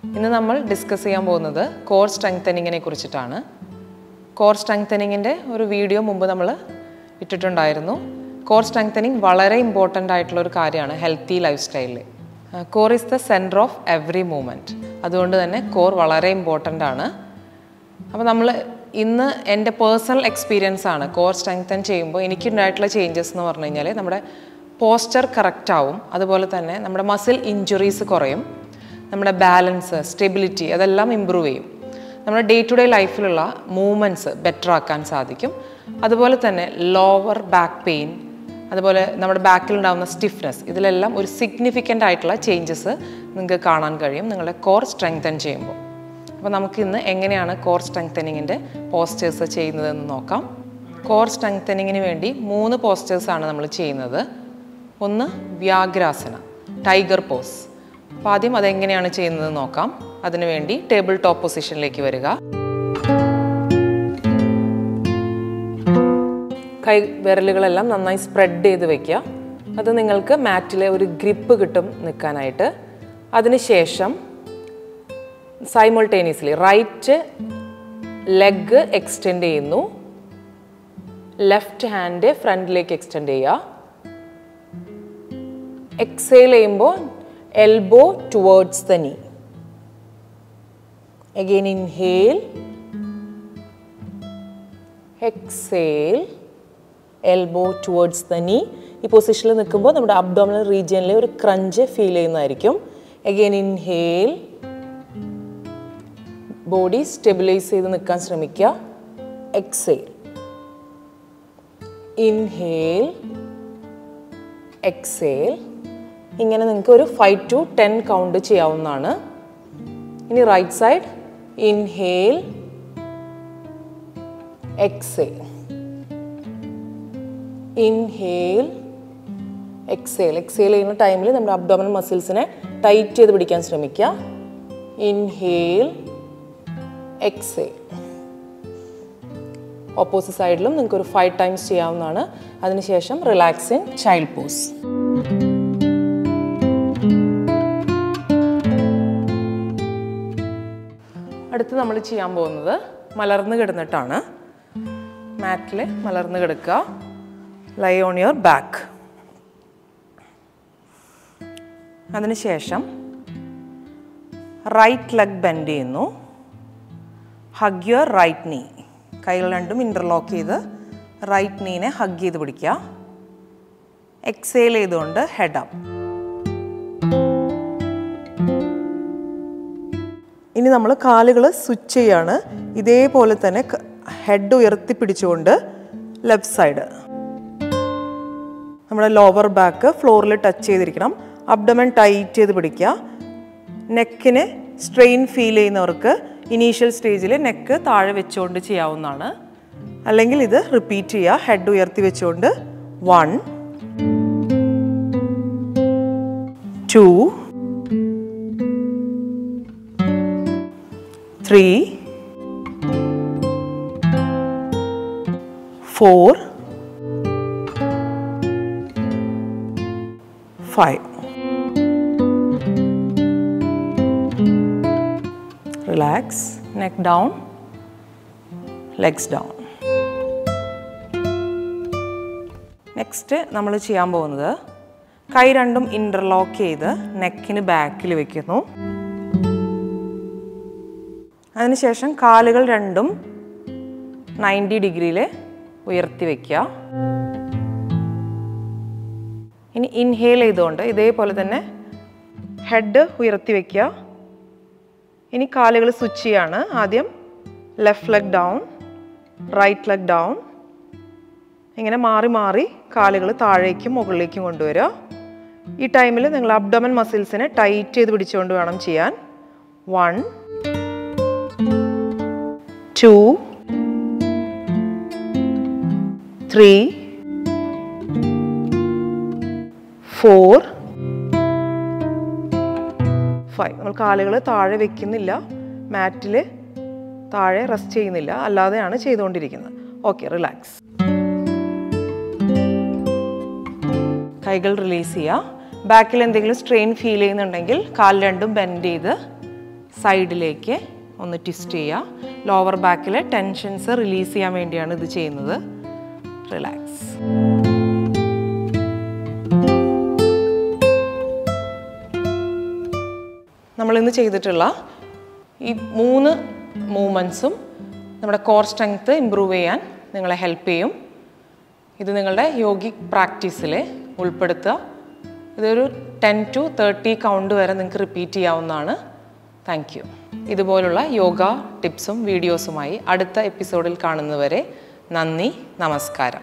ഇന്ന് നമ്മൾ ഡിസ്കസ് ചെയ്യാൻ പോകുന്നത് കോർ സ്ട്രെങ്തനിങ്ങിനെ കുറിച്ചിട്ടാണ് കോർ സ്ട്രെങ്തനിങ്ങിൻ്റെ ഒരു വീഡിയോ മുമ്പ് നമ്മൾ ഇട്ടിട്ടുണ്ടായിരുന്നു കോർ സ്ട്രെങ്തനിങ് വളരെ ഇമ്പോർട്ടൻ്റ് ആയിട്ടുള്ള ഒരു കാര്യമാണ് ഹെൽത്തി ലൈഫ് സ്റ്റൈലിൽ core is the centre of every moment അതുകൊണ്ട് തന്നെ കോർ വളരെ ഇമ്പോർട്ടൻ്റ് ആണ് അപ്പോൾ നമ്മൾ ഇന്ന് എൻ്റെ പേഴ്സണൽ എക്സ്പീരിയൻസ് ആണ് കോർ സ്ട്രെങ്തൻ ചെയ്യുമ്പോൾ എനിക്കുണ്ടായിട്ടുള്ള ചേഞ്ചസ് എന്ന് പറഞ്ഞു കഴിഞ്ഞാൽ നമ്മുടെ പോസ്ചർ കറക്റ്റ് ആവും അതുപോലെ തന്നെ നമ്മുടെ മസിൽ ഇഞ്ചുറീസ് കുറയും നമ്മുടെ ബാലൻസ് സ്റ്റെബിലിറ്റി അതെല്ലാം ഇമ്പ്രൂവ് ചെയ്യും നമ്മുടെ ഡേ ടു ഡേ ലൈഫിലുള്ള മൂവ്മെൻറ്റ്സ് ബെറ്റർ ആക്കാൻ സാധിക്കും അതുപോലെ തന്നെ ലോവർ ബാക്ക് പെയിൻ അതുപോലെ നമ്മുടെ ബാക്കിൽ ഉണ്ടാകുന്ന സ്റ്റിഫ്നെസ് ഇതിലെല്ലാം ഒരു സിഗ്നിഫിക്കൻ്റ് ആയിട്ടുള്ള ചേഞ്ചസ് നിങ്ങൾക്ക് കാണാൻ കഴിയും നിങ്ങളുടെ കോർ സ്ട്രെങ്തൻ ചെയ്യുമ്പോൾ അപ്പോൾ നമുക്ക് ഇന്ന് എങ്ങനെയാണ് കോർ സ്ട്രെങ്തനിങ്ങിൻ്റെ പോസ്റ്റേഴ്സ് ചെയ്യുന്നതെന്ന് നോക്കാം കോർ സ്ട്രെങ്തനിങ്ങിന് വേണ്ടി മൂന്ന് പോസ്റ്റേഴ്സാണ് നമ്മൾ ചെയ്യുന്നത് ഒന്ന് വ്യാഗ്രാസന ടൈഗർ പോസ് അപ്പോൾ ആദ്യം അതെങ്ങനെയാണ് ചെയ്യുന്നത് നോക്കാം അതിനുവേണ്ടി ടേബിൾ ടോപ്പ് പൊസിഷനിലേക്ക് വരിക കൈ വിരലുകളെല്ലാം നന്നായി സ്പ്രെഡ് ചെയ്ത് വെക്കുക അത് നിങ്ങൾക്ക് മാറ്റിലെ ഒരു ഗ്രിപ്പ് കിട്ടും നിൽക്കാനായിട്ട് അതിനുശേഷം സൈമൾട്ടേനിയസ്ലി റൈറ്റ് ലെഗ് എക്സ്റ്റെൻഡ് ചെയ്യുന്നു ലെഫ്റ്റ് ഹാൻഡ് ഫ്രണ്ടിലേക്ക് എക്സ്റ്റെൻഡ് ചെയ്യുക എക്സേൽ ചെയ്യുമ്പോൾ elbow towards the knee again inhale exhale elbow towards the knee ഈ പൊസിഷനിൽ നിൽക്കുമ്പോൾ നമ്മുടെ അബ്ഡോമിനൽ റീജിയനിൽ ഒരു ക്രഞ്ച് ഫീൽ ചെയ്യുന്നതായിരിക്കും അഗെയിൻ ഇൻഹേൽ ബോഡി സ്റ്റെബിലൈസ് ചെയ്ത് നിൽക്കാൻ ശ്രമിക്കുക എക്സേൽ ഇൻഹേൽ എക്സേൽ ഇങ്ങനെ നിങ്ങൾക്ക് ഒരു ഫൈവ് ടു ടെൻ കൗണ്ട് ചെയ്യാവുന്നതാണ് ഇനി right side inhale exhale inhale exhale exhale ചെയ്യുന്ന ടൈമിൽ നമ്മുടെ അബ്ഡോമിനൽ മസിൽസിനെ ടൈറ്റ് ചെയ്ത് പിടിക്കാൻ ശ്രമിക്കുക ഇൻഹേൽ എക്സേൽ ഓപ്പോസിറ്റ് സൈഡിലും നിങ്ങൾക്ക് ഒരു ഫൈവ് ടൈംസ് ചെയ്യാവുന്നതാണ് അതിനുശേഷം റിലാക്സിങ് ചൈൽഡ് പോസ് അടുത്ത് നമ്മൾ ചെയ്യാൻ പോകുന്നത് മലർന്ന് കിടന്നിട്ടാണ് മാറ്റിൽ മലർന്ന് കിടക്കുക ലൈ ഓൺ യുവർ ബാക്ക് അതിനുശേഷം റൈറ്റ് ലെഗ് ബെൻഡ് ചെയ്യുന്നു ഹഗ് യുവർ റൈറ്റ് നീ കൈകൾ രണ്ടും ഇൻ്റർലോക്ക് ചെയ്ത് റൈറ്റ് നീനെ ഹഗ് ചെയ്ത് പിടിക്കുക എക്സേൽ ചെയ്തുകൊണ്ട് ഹെഡ് അപ്പ് ഇനി നമ്മൾ കാലുകൾ സ്വിച്ച് ചെയ്യാണ് ഇതേപോലെ തന്നെ ഹെഡ് ഉയർത്തി പിടിച്ചുകൊണ്ട് ലെഫ്റ്റ് സൈഡ് നമ്മുടെ ലോവർ ബാക്ക് ഫ്ലോറിൽ ടച്ച് ചെയ്തിരിക്കണം അബ്ഡമൻ ടൈറ്റ് ചെയ്ത് പിടിക്കുക നെക്കിന് സ്ട്രെയിൻ ഫീൽ ചെയ്യുന്നവർക്ക് ഇനീഷ്യൽ സ്റ്റേജിൽ നെക്ക് താഴെ വെച്ചുകൊണ്ട് ചെയ്യാവുന്നതാണ് അല്ലെങ്കിൽ ഇത് റിപ്പീറ്റ് ചെയ്യുക ഹെഡ് ഉയർത്തി വെച്ചുകൊണ്ട് one two three four five relax neck down legs down next നമ്മൾ ചെയ്യാൻ പോകുന്നത് കൈ രണ്ടും ഇൻ്റർലോക്ക് ചെയ്ത് നെക്കിന് ബാക്കിൽ വെക്കുന്നു അതിനുശേഷം കാലുകൾ രണ്ടും നയൻറ്റി ഡിഗ്രിയിൽ ഉയർത്തി വയ്ക്കുക ഇനി ഇൻഹേൽ ചെയ്തുകൊണ്ട് ഇതേപോലെ തന്നെ ഹെഡ് ഉയർത്തി വയ്ക്കുക ഇനി കാലുകൾ സ്വിച്ച് ചെയ്യാണ് ആദ്യം left leg down right leg down ഇങ്ങനെ മാറി മാറി കാലുകൾ താഴേക്കും മുകളിലേക്കും കൊണ്ടുവരിക ഈ ടൈമിൽ നിങ്ങൾ അബ്ഡമൻ മസിൽസിനെ ടൈറ്റ് ചെയ്ത് പിടിച്ചുകൊണ്ട് വേണം ചെയ്യാൻ one two three four five നമ്മൾ കാലുകൾ താഴെ വെക്കുന്നില്ല മാറ്റിൽ താഴെ റെസ്റ്റ് ചെയ്യുന്നില്ല അല്ലാതെയാണ് ചെയ്തുകൊണ്ടിരിക്കുന്നത് ഓക്കെ റിലാക്സ് കൈകൾ റിലീസ് ചെയ്യുക ബാക്കിൽ എന്തെങ്കിലും സ്ട്രെയിൻ ഫീൽ ചെയ്യുന്നുണ്ടെങ്കിൽ കാൽ രണ്ടും ബെൻഡ് ചെയ്ത് സൈഡിലേക്ക് ഒന്ന് ട്വിസ്റ്റ് ചെയ്യുക ലോവർ ബാക്കിലെ ടെൻഷൻസ് റിലീസ് ചെയ്യാൻ വേണ്ടിയാണ് ഇത് ചെയ്യുന്നത് റിലാക്സ് നമ്മളിന്ന് ചെയ്തിട്ടുള്ള ഈ മൂന്ന് മൂവ്മെൻറ്റ്സും നമ്മുടെ കോർ സ്ട്രെങ്ത് ഇമ്പ്രൂവ് ചെയ്യാൻ നിങ്ങളെ ഹെൽപ്പ് ചെയ്യും ഇത് നിങ്ങളുടെ യോഗിക് പ്രാക്ടീസിൽ ഉൾപ്പെടുത്തുക ഇതൊരു ടെൻ ടു തേർട്ടി കൗണ്ട് വരെ നിങ്ങൾക്ക് റിപ്പീറ്റ് ചെയ്യാവുന്നതാണ് താങ്ക് യു ഇതുപോലുള്ള യോഗ ടിപ്സും വീഡിയോസുമായി അടുത്ത എപ്പിസോഡിൽ കാണുന്നവരെ നന്ദി നമസ്കാരം